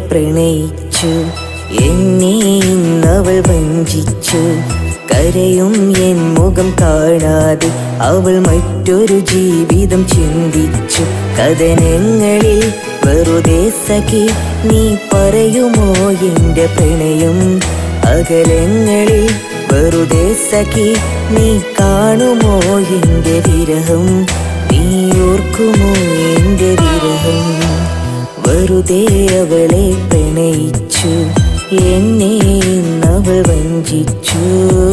പ്രണയിച്ചു എന്നെ ഇന്നവൾ വഞ്ചിച്ചു കരയും എൻ മുഖം കാണാതെ അവൾ മറ്റൊരു ജീവിതം ചിന്തിച്ചു കഥനങ്ങളിൽ വെറുതെ സഖി നീ പറയുമോ എന്റെ പ്രണയം അകലങ്ങളിൽ വെറുതെ സഖി നീ കാണുമോ എന്റെ വിരഹം നീ ഓർക്കുമോ എന്റെ വിരഹം വെറുതെ അവളെ പ്രണയിച്ചു എന്നെ ഇന്നവൾ വഞ്ചിച്ചു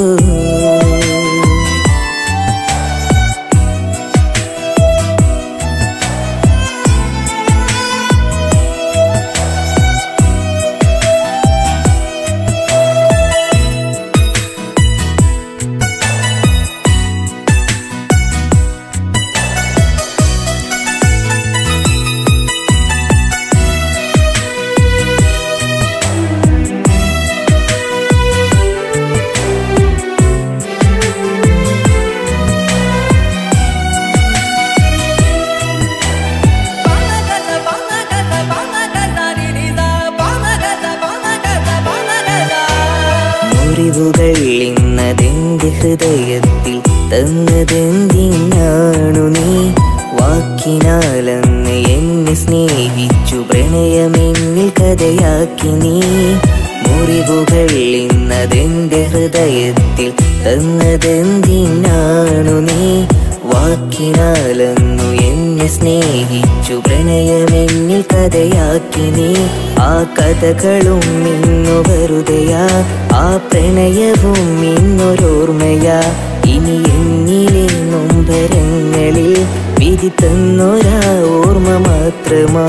മുറിവുകൾ ഇന്നതെന്റെ ഹൃദയത്തിൽ തന്നതെന്തിനാണു നീ വാക്കിനാലെന്ന് എന്നെ സ്നേഹിച്ചു പ്രണയമെന്നിൽ കഥയാക്കി നീ മുറിവുകൾ ഇന്നതെന്റെ ഹൃദയത്തിൽ തന്നതെന്തിനാണു നീ വാക്കിനാലെന്നു എന്നെ സ്നേഹിച്ചു പ്രണയമെന്നിൽ കഥയാക്കി നീ ആ കഥകളും ഇന്നു വെറുതെയാ ആ പ്രണയവും ഇന്നൊരോർമ്മയാ ഇനി എന്നിലെ നൊമ്പരങ്ങളിൽ വിധി തന്നൊരാ ഓർമ്മ മാത്രമാ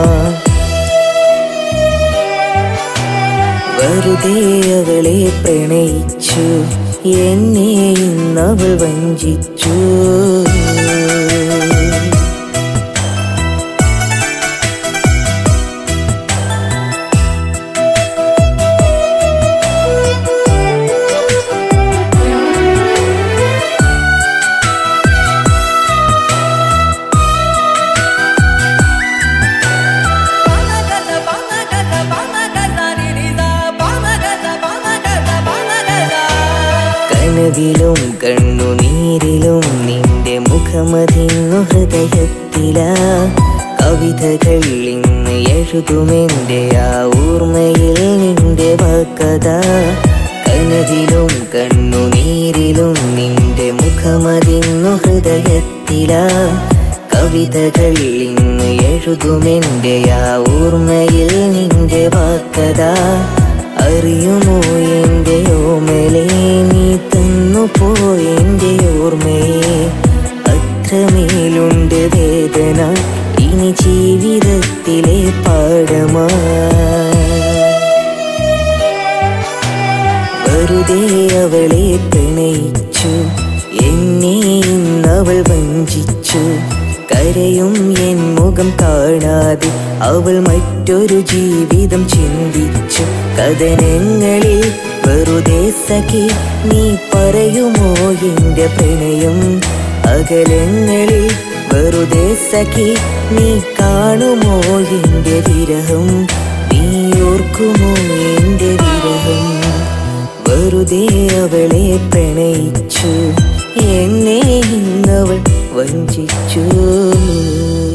വെറുതെ അവളെ പ്രണയിച്ചു എന്നെ ഇന്നവൾ വഞ്ചിച്ചു കനവിലും കണ്ണുനീരിലും നിന്റെ മുഖമതിന്നു ഹൃദയത്തില കവിതകൾ ഇന്ന് എഴുതുമെന്റെ ആ ഓർമ്മയിൽ നിന്റെ വാക്കഥ കനവിലും കണ്ണുനീരിലും നിന്റെ മുഖമതിന്നു ഹൃദയത്തില കവിതകൾ ഇന്ന് എഴുതുമെന്റെ ആ ഓർമ്മയിൽ നിന്റെ വാക്കഥ അറിയുമോ എന്റെ ഓമലെ നീ തന്നു പോയെന്റെ ഓർമ്മയെ അത്രമേലുണ്ട് വേദന ഇനി ജീവിതത്തിലെ പാഠമാ വെറുതെ അവളെ പ്രണയിച്ചു എന്നെ ഇന്നവൾ വഞ്ചിച്ചു കരയും എൻ മുഖം കാണാതെ അവൾ മറ്റൊരു ജീവിതം ചിന്തിച്ചു കഥനങ്ങളിൽ വെറുതെ സഖി നീ പറയുമോ എന്റെ പ്രണയം അകലങ്ങളിൽ വെറുതെ സഖി നീ കാണുമോ എന്റെ വിരഹം നീ ഓർക്കുമോ എന്റെ വിരഹം വെറുതെ അവളെ പ്രണയിച്ചു എന്നെ ഇന്നവൾ വഞ്ചിച്ചു